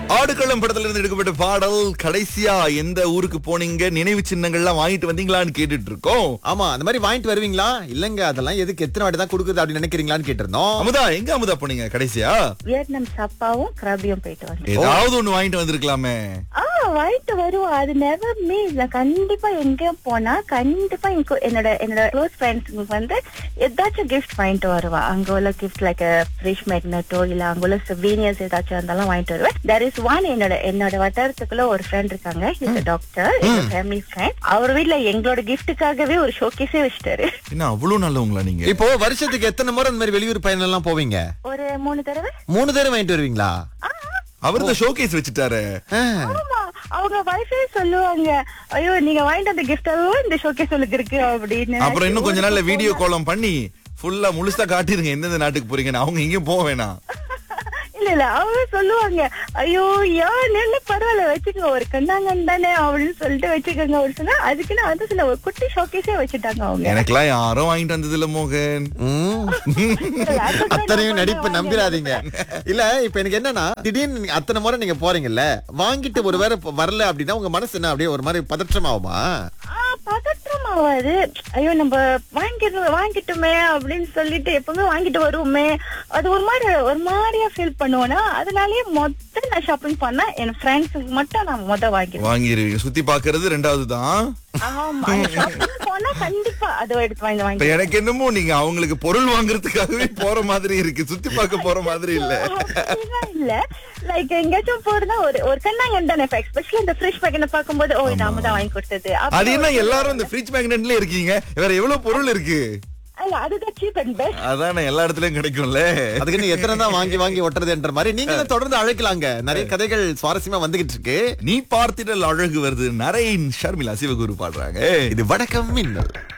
ஆடுகளம் படத்துல இருந்து எடுக்கப்பட்ட பாடல் கடைசியா எந்த ஊருக்கு போனீங்க நினைவு சின்னங்கள்லாம் வாங்கிட்டு வந்தீங்களான்னு கேட்டுட்டு இருக்கோம் ஆமா அந்த மாதிரி வாங்கிட்டு வருவீங்களா இல்லங்க அதெல்லாம் எதுக்கு எத்தனை வாட்டி தான் கொடுக்குது அப்படின்னு நினைக்கிறீங்களான்னு கேட்டிருந்தோம் அமுதா எங்க அமுதா போனீங்க கடைசியா வியட்நாம் சப்பாவும் கிராபியும் போயிட்டு வந்தேன் ஏதாவது ஒண்ணு வாங்கிட்டு வந்திருக்கலாமே ஆ வாங்கிட்டு வருவோம் அது நெவர் மீஸ் கண்டிப்பா எங்கேயும் போனா கண்டிப்பா எனக்கு- என்னோட என்னோட க்ளோஸ் ஃப்ரெண்ட்ஸுக்கு வந்து ஏதாச்சும் கிஃப்ட் வாங்கிட்டு வருவா அங்க உள்ள கிஃப்ட் லைக் ஃப்ரிஷ் மேக்னட்டோ இல்ல அங்க உள்ள சிவீனியர்ஸ் ஏதாச்சும் இருந்தாலும் வாங்கிட்டு வருவேன் தேர் இஸ் ஒன் என்னோட என்னோட வட்டாரத்துக்குள்ள ஒரு ஃப்ரெண்ட் இருக்காங்க இஸ் டாக்டர் ஃபேமிலி ஃப்ரெண்ட் அவர் வீட்ல எங்களோட கிஃப்ட்டுக்காகவே ஒரு ஷோகேஸே வச்சிட்டாரு என்ன அவ்வளவு நல்லவங்களா நீங்க இப்போ வருஷத்துக்கு எத்தனை முறை அந்த மாதிரி வெளியூர் பயணம் எல்லாம் போவீங்க ஒரு மூணு தடவை மூணு தடவை வாங்கிட்டு வருவீங்களா அவர் தான் ஷோகேஸ் வச்சுட்டாரு ஆ. ஆமா அவங்க வைஃபே சொல்லுவாங்க ஐயோ நீங்க வாங்கிட்டு வந்த கிஃப்ட் எல்லாம் இந்த ஷோகேஸ் உங்களுக்கு இருக்கு அப்படின்னு அப்புறம் இன்னும் கொஞ்ச நாள்ல வீடியோ காலம் பண்ணி ஃபுல்லா முழுசா காட்டிருங்க எந்தெந்த நாட்டுக்கு போறீங்கன்னு அவங்க எங்கேயும் போக வேணாம் இல்ல இல்ல அவங்க சொல்லுவாங்க ஐயோ ஏன் நெல்ல பரவாயில்ல வச்சுக்கோங்க ஒரு கண்ணாங்கன் தானே அப்படின்னு சொல்லிட்டு வச்சுக்கோங்க அப்படின்னு சொன்னா அதுக்குன்னு வந்து சில ஒரு குட்டி ஷோகேஸே வச்சுட்டாங்க அவங்க எனக்கெல்லாம் யாரும் வாங்கிட்டு வந்தது இல்ல மோகன் ம். அத்தனையும் நடிப்பு நம்பிராதீங்க இல்ல இப்ப எனக்கு என்னன்னா திடீர்னு நீங்க அத்தனை முறை நீங்க போறீங்கல்ல வாங்கிட்டு ஒரு வேற வரல அப்படின்னா உங்க மனசு என்ன அப்படியே ஒரு மாதிரி பதற்றம் ஆகுமா ஆ, பதற்றம் ஆகாது ஐயோ நம்ம வாங்கிட்டு வாங்கிட்டோமே அப்படின்னு சொல்லிட்டு எப்பவுமே வாங்கிட்டு வருவோமே அது ஒரு மாதிரி ஒரு மாதிரியா ஃபீல் பண்ணுவேன்னா அதனாலயே மொத்த நான் ஷாப்பிங் பண்ணா என் ஃப்ரெண்ட்ஸுக்கு மட்டும் நான் மொத வாங்கிடுவேன் வாங்கிருவீங்க சுத்தி பாக்குறது ரெண்டாவது தான் ஆமா ஷாப்பிங் போனா கண்டிப்பா அதை எடுத்து வாங்கி இப்ப வாங்கி எனக்கு என்னமோ நீங்க அவங்களுக்கு பொருள் வாங்குறதுக்காகவே போற மாதிரி இருக்கு சுத்தி பார்க்க போற மாதிரி இல்ல அப்படிலாம் இல்ல லைக் எங்கேயாச்சும் போறதா ஒரு ஒரு கண்ணாங்கன் தானே எஸ்பெஷலி இந்த ஃப்ரிஷ் பேக்கெட் பார்க்கும்போது ஓ நாம தான் வாங்கி கொடுத்தது அப்ப அது என்ன எல்லாரும் இந்த ஃப்ரிட்ஜ் மேக்னெட்ல இருக்கீங்க வேற எவ்வளவு பொருள் இருக்கு அல்ல, அதுதான் சீப் அண்ட் பெஸ்ட் அதானே எல்லா இடத்துலயும் கிடைக்கும்ல அதுக்கு நீ எத்தனை தான் வாங்கி வாங்கி ஒட்டுறதுன்ற மாதிரி நீங்களும் தொடர்ந்து அழைக்கலாங்க நிறைய கதைகள் சுவாரஸ்யமா வந்துகிட்டு இருக்கு நீ பார்த்திடல் அழகு வருது நரேன் ஷர்மிளா சிவகுரு பாடுறாங்க இது வணக்கம் மின்னல்